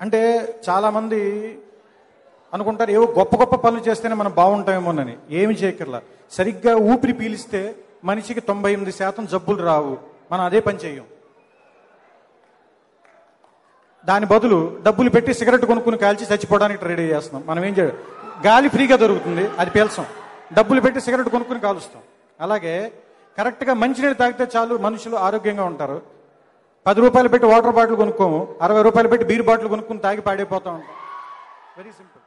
అంటే చాలామంది అనుకుంటారు ఏవో గొప్ప గొప్ప పనులు చేస్తేనే మనం బాగుంటామేమోనని ఏమి చేయకర్లా సరిగ్గా ఊపిరి పీలిస్తే మనిషికి తొంభై ఎనిమిది శాతం జబ్బులు రావు మనం అదే పని చేయం దాని బదులు డబ్బులు పెట్టి సిగరెట్ కొనుక్కుని కాల్చి చచ్చిపోవడానికి రెడీ చేస్తున్నాం మనం ఏం చేయాలి గాలి ఫ్రీగా దొరుకుతుంది అది పీల్చం డబ్బులు పెట్టి సిగరెట్ కొనుక్కుని కాలుస్తాం అలాగే కరెక్ట్గా మంచినీళ్ళు తాగితే చాలు మనుషులు ఆరోగ్యంగా ఉంటారు పది రూపాయలు పెట్టి వాటర్ బాటిల్ కొనుక్కోము అరవై రూపాయలు పెట్టి బీర్ బాటిల్ కొనుక్కుని తాగి పాడైపోతూ ఉంటాం వెరీ సింపుల్